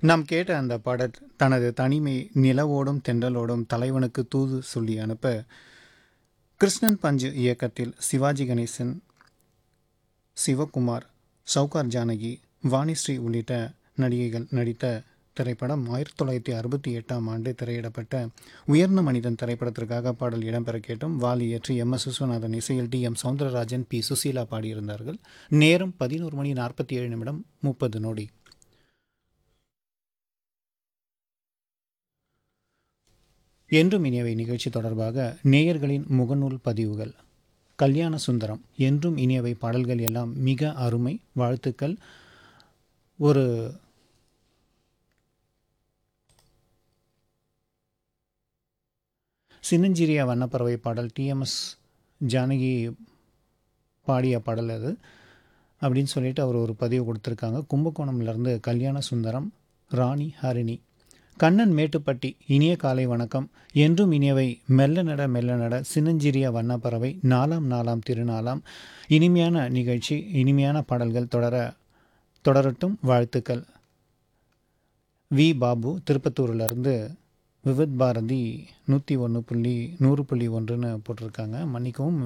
நாம் கேட்ட அந்த பாடல் தனது தனிமை நிலவோடும் தென்றலோடும் தலைவனுக்கு தூது சொல்லி அனுப்ப கிருஷ்ணன் பஞ்சு இயக்கத்தில் சிவாஜி கணேசன் சிவகுமார் சவுகார் ஜானகி வாணிஸ்ரீ உள்ளிட்ட நடிகைகள் நடித்த திரைப்படம் ஆயிரத்தி தொள்ளாயிரத்தி அறுபத்தி எட்டாம் ஆண்டு திரையிடப்பட்ட உயர்ந்த மனிதன் திரைப்படத்திற்காக பாடல் இடம்பெற கேட்டும் வாலி இயற்றி எம் எஸ் விஸ்வநாதன் இசையில் T M Soundararajan P Susheela பாடியிருந்தார்கள் நேரம் பதினோரு மணி நாற்பத்தி ஏழு நிமிடம் முப்பது நொடி என்றும் இனியவை நிகழ்ச்சி தொடர்பாக நேயர்களின் முகநூல் பதிவுகள் கல்யாண சுந்தரம் என்றும் இனியவை பாடல்கள் எல்லாம் மிக அருமை வாழ்த்துக்கள் ஒரு சின்னஞ்சிறிய வண்ணப்பறவை பாடல் டிஎம்எஸ் ஜானகி பாடிய பாடல் அது அப்படின்னு சொல்லிட்டு அவர் ஒரு பதிவு கொடுத்துருக்காங்க கும்பகோணம்லேருந்து கல்யாண சுந்தரம் ராணி ஹரிணி கண்ணன் மேட்டுப்பட்டி இனிய காலை வணக்கம் என்றும் இனியவை மெல்ல நட மெல்ல நட சின்னஞ்சிறிய வண்ணப்பறவை நாலாம் நாலாம் திருநாளாம் இனிமையான நிகழ்ச்சி இனிமையான பாடல்கள் தொடர தொடரட்டும் வாழ்த்துக்கள் வி பாபு திருப்பத்தூர்லேருந்து விவித் பாரதி நூற்றி ஒன்று புள்ளி நூறு புள்ளி ஒன்றுன்னு போட்டிருக்காங்க மன்னிக்கவும்